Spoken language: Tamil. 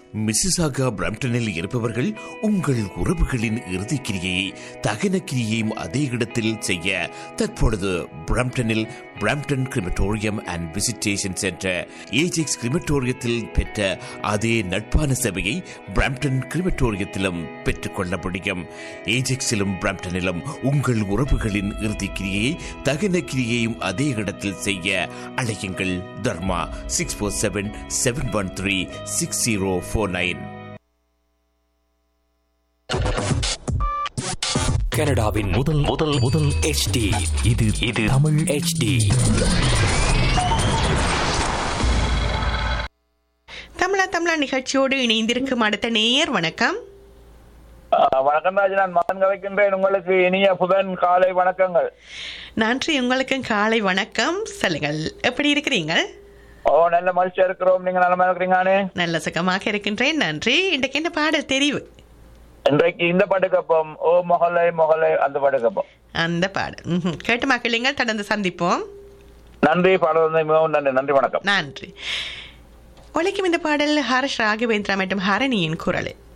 மிசிசாகா பிரம்டனில் இருப்பவர்கள் உங்கள் உறவுகளின் இறுதிக்கிரியை தகன கிரியையும் அதே இடத்தில் செய்ய தற்பொழுது பிரம்டனில் Brampton crematorium and visitation centre Ajax கிரிமட்டோரியத்தில் பெற்ற அதே நட்பான சேவையை பிரம்டன் கிரிமட்டோரியத்திலும் பெற்றுக்கொள்ள முடியும் ஏஜெக்ஸிலும் பிரம்டனிலும் உங்கள் உறவுகளின் இறுதிக்கிரியை தகன கிரியையும் அதே இடத்தில் செய்ய அழையுங்கள் Dharma six four seven seven one three six zero four nine கனடாவின் முதல் முதல் முதல் HD இது இது தமிழ் HD தமிழா தமிழா நிகழ்ச்சியோடு இணைந்திருக்கும் அடுத்த நேயர் வணக்கம் ஆ, வணக்கம் ராஜ் நான் மகன் கலைக்கின்றேன் உங்களுக்கு இனிய புதன் காலை வணக்கங்கள் நன்றி உங்களுக்கும் காலை வணக்கம் சொல்லுங்கள் எப்படி இருக்கிறீங்க ஓ நல்ல மகிழ்ச்சியா இருக்கிறோம் நீங்க நலமா இருக்கிறீங்களானே நல்ல சுகமாக இருக்கின்றேன் நன்றி இன்றைக்கு என்ன பாடல் தெரிவு இன்றைக்கு இந்த படுக்கப்பம் ஓ மொகலை மொகலை அந்த படுக்கப்பம் அந்த பாடல் ம்ஹும். கேட்டு மக்களுங்கள் தொடர்ந்து சந்திப்போம் நன்றி பாடல் வந்து மிகவும் நன்றி நன்றி வணக்கம் நன்றி ஒழிக்கும் இந்த பாடல் ஹர்ஷ் ராகவேந்திரா மற்றும் ஹரணியின் குரலில்